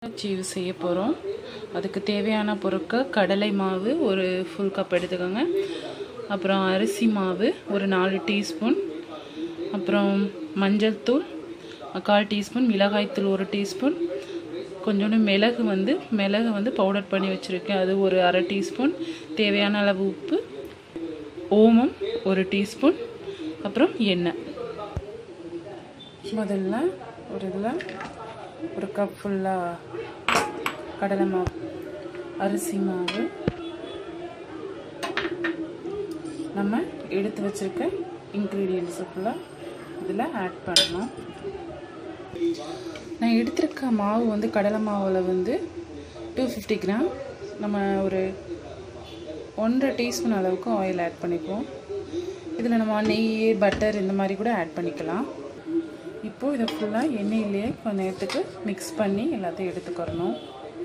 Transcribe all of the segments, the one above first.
சீவு செய்ய போகிறோம் அதுக்கு தேவையான பொருட்கள் கடலை மாவு ஒரு ஃபுல் கப் எடுத்துக்கோங்க அப்புறம் அரிசி மாவு ஒரு நாலு டீஸ்பூன் அப்புறம் மஞ்சள் தூள் கால் டீஸ்பூன் மிளகாய்த்தூள் ஒரு டீஸ்பூன் கொஞ்சோண்டு மிளகு வந்து மிளகு வந்து பவுடர் பண்ணி வச்சுருக்கேன் அது ஒரு அரை டீஸ்பூன் தேவையான அளவு உப்பு ஓமம் ஒரு டீஸ்பூன் அப்புறம் எண்ணெய் முதல்ல ஒரு இதில் ஒரு கப் ஃபுல்லாக கடலை மாவு அரிசி மாவு நம்ம எடுத்து வச்சுருக்க இன்க்ரீடியன்ஸு ஃபுல்லாக இதில் ஆட் பண்ணணும் நான் எடுத்திருக்க மாவு வந்து கடலை மாவில் வந்து டூ ஃபிஃப்டி கிராம் நம்ம ஒரு ஒன்றரை டீஸ்பூன் அளவுக்கு ஆயில் ஆட் பண்ணிக்குவோம் இதில் நம்ம நெய் பட்டர் இந்த மாதிரி கூட ஆட் பண்ணிக்கலாம் இப்போது இதை ஃபுல்லாக எண்ணெயிலேயே கொஞ்ச நேரத்துக்கு மிக்ஸ் பண்ணி எல்லாத்தையும் எடுத்துக்கிறணும்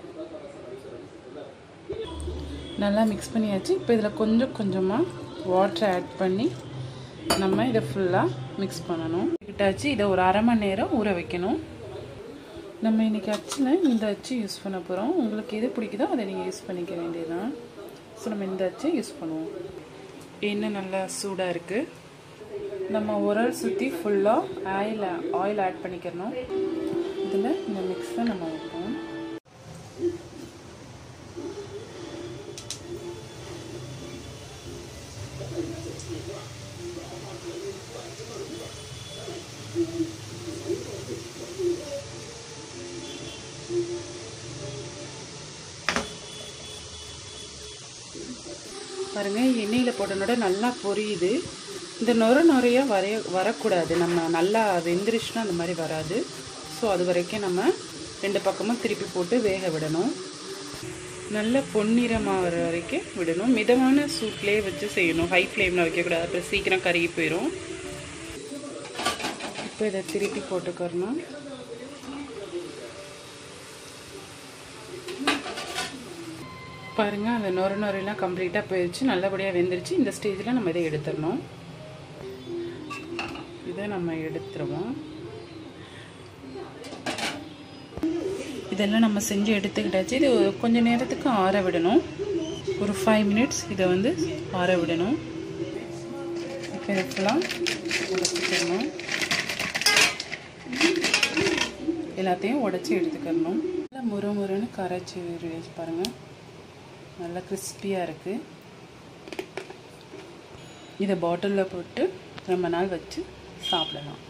நல்லா மிக்ஸ் பண்ணியாச்சு இப்போ இதில் கொஞ்சம் கொஞ்சமாக வாட்டர் ஆட் பண்ணி நம்ம இதை ஃபுல்லாக மிக்ஸ் பண்ணணும் கிட்டாச்சு இதை ஒரு அரை மணி நேரம் ஊற வைக்கணும் நம்ம இன்றைக்கி அச்சில் இந்த அச்சு யூஸ் பண்ண போகிறோம் உங்களுக்கு எது பிடிக்குதோ அதை நீங்கள் யூஸ் பண்ணிக்க வேண்டியதுதான் ஸோ நம்ம இந்த அச்சை யூஸ் பண்ணுவோம் எண்ணெய் நல்லா சூடாக இருக்குது நம்ம உரல் சுற்றி ஃபுல்லாக ஆயில் ஆயில் ஆட் பண்ணிக்கிறணும் இதில் இந்த மிக்ஸை நம்ம வைப்போம் பாருங்கள் எண்ணெயில் போட்டனோட நல்லா பொரியுது இந்த நொர நொறையாக வரைய வரக்கூடாது நம்ம நல்லா வெந்துருச்சுன்னா அந்த மாதிரி வராது ஸோ அது வரைக்கும் நம்ம ரெண்டு பக்கமும் திருப்பி போட்டு வேக விடணும் நல்ல பொன்னிறமாக வர வரைக்கும் விடணும் மிதமான சூட்லேயே வச்சு செய்யணும் ஹை ஃப்ளேமில் வைக்கக்கூடாது அப்புறம் சீக்கிரம் கருகி போயிடும் இப்போ இதை திருப்பி போட்டுக்கிறணும் பாருங்கள் அந்த நொர நொறையெல்லாம் கம்ப்ளீட்டாக போயிடுச்சு நல்லபடியாக வெந்துருச்சு இந்த ஸ்டேஜில் நம்ம இதை எடுத்துடணும் இதை நம்ம எடுத்துருவோம் இதெல்லாம் நம்ம செஞ்சு எடுத்துக்கிட்டாச்சு இது கொஞ்ச நேரத்துக்கு ஆற விடணும் ஒரு ஃபைவ் மினிட்ஸ் இதை வந்து ஆற விடணும் இப்போ இதை ஃபுல்லாக உடச்சிக்கணும் எல்லாத்தையும் உடச்சி எடுத்துக்கணும் நல்லா முறு முறுன்னு கரைச்சி வச்சு பாருங்கள் நல்லா கிறிஸ்பியாக இருக்குது இதை பாட்டிலில் போட்டு ரொம்ப நாள் வச்சு சாப்பிடலாம்